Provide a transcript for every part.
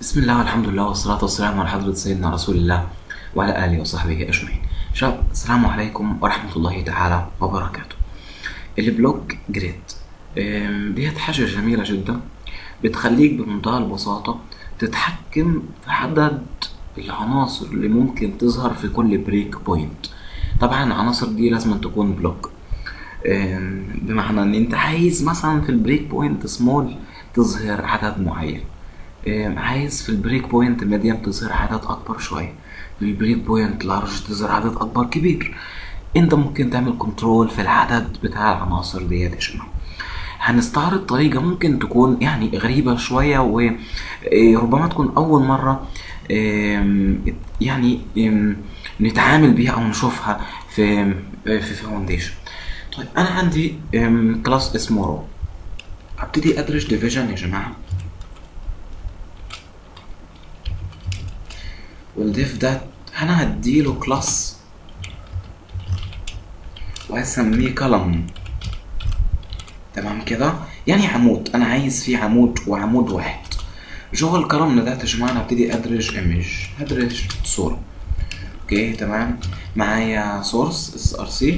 بسم الله والحمد لله والصلاة والسلام على حضرة سيدنا رسول الله وعلى آله وصحبه أجمعين شباب السلام عليكم ورحمة الله تعالى وبركاته البلوك جريد أم، ديت حاجة جميلة جدا بتخليك بمنتهى البساطة تتحكم في عدد العناصر اللي ممكن تظهر في كل بريك بوينت طبعا العناصر دي لازم تكون بلوك أم، بمعنى ان انت عايز مثلا في البريك بوينت سمول تظهر عدد معين أم، عايز في البريك بوينت ميديم تظهر عدد اكبر شويه في البريك بوينت لارج تظهر عدد اكبر كبير انت ممكن تعمل كنترول في العدد بتاع العناصر ديت يا شباب هنستعرض طريقة ممكن تكون يعني غريبة شوية وربما تكون أول مرة آم، يعني آم، نتعامل بيها أو نشوفها في في فاونديشن طيب أنا عندي آم، كلاس اسمه رو هبتدي أدرج ديفيجن يا جماعة والديف ده أنا هديله كلاس وهسميه كولم تمام كده يعني عمود انا عايز فيه عمود وعمود واحد جوه الكولوم ده يا جماعه انا هبتدي ادرج ايمج هدرج صوره اوكي تمام معايا سورس اس ار سي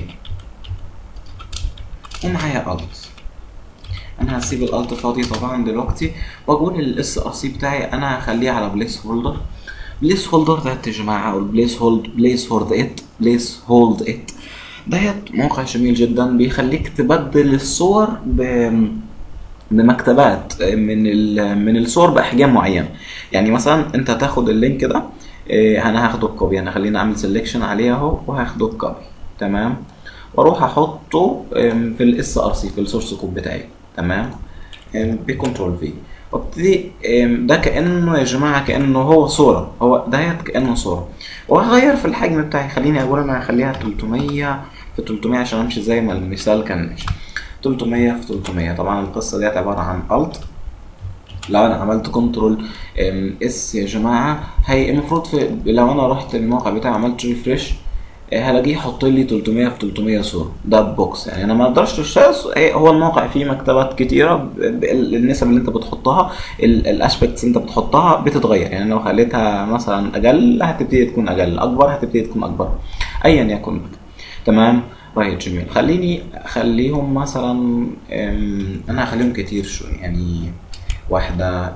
ومعايا الت انا هسيب الالت فاضي طبعا دلوقتي واقول الاس ار سي بتاعي انا هخليه على بليس هولدر بليس هولدر ده يا جماعه او بليس هولد بليس هولد ات بليس هولد ات ديت موقع جميل جدا بيخليك تبدل الصور ب بمكتبات من ال... من الصور باحجام معينه يعني مثلا انت تاخد اللينك ده إيه، انا هاخده كوبي انا خليني اعمل سيلكشن عليه اهو وهاخده كوبي تمام واروح احطه إم، في الاس ار سي في السورس كود بتاعي تمام إم، بكنترول في وابتدي إم، ده كانه يا جماعه كانه هو صوره هو ديت كانه صوره وهغير في الحجم بتاعي خليني اقول انا هخليها 300 في 300 عشان امشي زي ما المثال كان ماشي 300 في 300 طبعا القصه ديت عباره عن الت لو انا عملت كنترول اس يا جماعه هي المفروض في لو انا رحت الموقع بتاعي عملت ريفرش هلاقيه يحط لي 300 في 300 صوره ده بوكس يعني انا ما اقدرش اشتغل هو الموقع فيه مكتبات كتيره ب- ب- النسب اللي انت بتحطها الاسبكتس اللي انت بتحطها بتتغير يعني لو خليتها مثلا اقل هتبتدي تكون اقل اكبر هتبتدي تكون اكبر ايا يكن بقى. تمام طيب جميل خليني اخليهم مثلا أم، انا هخليهم كتير شويه يعني واحده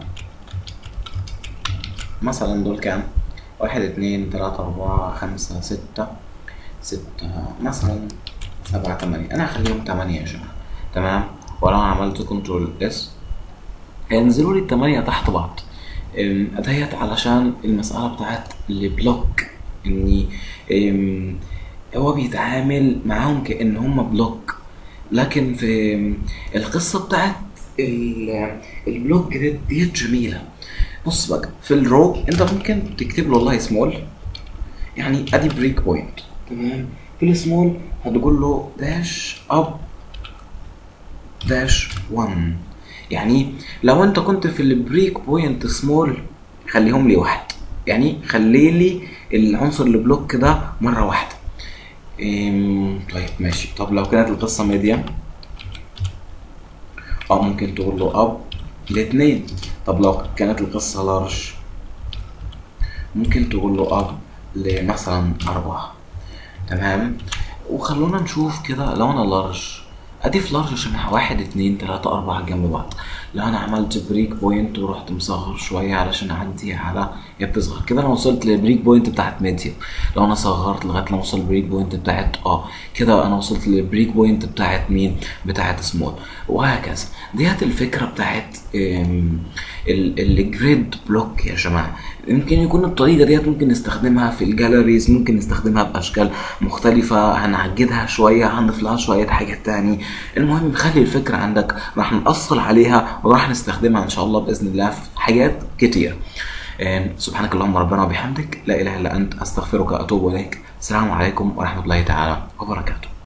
مثلا دول كام واحد اتنين تلاتة أربعة خمسة ستة ستة مثلا سبعة تمانية أنا هخليهم تمانية يا جماعة تمام ولو أنا عملت كنترول اس هينزلوا لي التمانية تحت بعض أم، ديت علشان المسألة بتاعت البلوك إني أم، هو بيتعامل معاهم كأن هم بلوك لكن في القصة بتاعت ال- البلوك جريد ديت جميلة بص بقى في الرو انت ممكن تكتب له والله سمول يعني ادي بريك بوينت تمام في السمول هتقول له داش اب داش 1 يعني لو انت كنت في البريك بوينت سمول خليهم لي واحد يعني خلي لي العنصر البلوك ده مره واحده إم، طيب ماشي طب لو كانت القصه ميديم اه ممكن تقول له اب الاثنين طب لو كانت القصه لارج ممكن تقول له اب لمثلا أربعة تمام وخلونا نشوف كده لو أنا لارج أضيف لارج عشان واحد اتنين تلاتة أربعة جنب بعض لو أنا عملت بريك بوينت ورحت مصغر شوية علشان أعدي على هي بتصغر كده أنا وصلت للبريك بوينت بتاعت ميديوم لو أنا صغرت لغاية لما أوصل البريك بوينت بتاعت اه كده أنا وصلت للبريك بوينت بتاعت مين بتاعت سمول وهكذا ديت الفكرة بتاعت ام، ال- الجريد بلوك يا جماعة يمكن يكون الطريقة ديت ممكن نستخدمها في الجاليريز ممكن نستخدمها بأشكال مختلفة هنعجدها شوية هنضيف لها شوية حاجات تاني المهم خلي الفكرة عندك راح نأصل عليها وراح نستخدمها إن شاء الله بإذن الله في حاجات كتير آم، سبحانك اللهم ربنا وبحمدك لا إله إلا أنت أستغفرك وأتوب إليك السلام عليكم ورحمة الله تعالى وبركاته